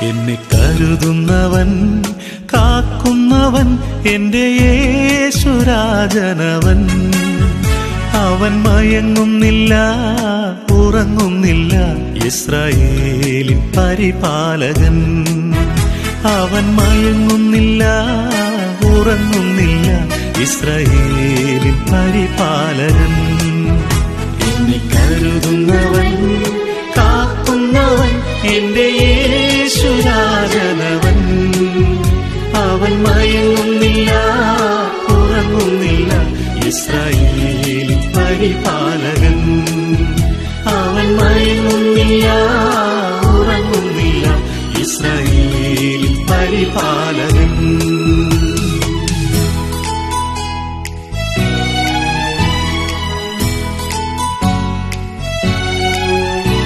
എന്നെ കരുതുന്നവൻ കാക്കുന്നവൻ എന്റെ യേശുരാജനവൻ അവൻ മയങ്ങുന്നില്ല ഉറങ്ങുന്നില്ല ഇസ്രായേലിൻ പരിപാലകൻ അവൻ മയങ്ങുന്നില്ല ഉറങ്ങുന്നില്ല ഇസ്രായേലിൻ പരിപാലകൻ എന്നെ കരുതുന്നവൻ കാക്കുന്നവൻ എന്റെ യേശുരാജനവൻ അവൻ മയങ്ങുന്നില്ല ഉറങ്ങുന്നില്ല ഇസ്രായേൽ പരിപാലകൻ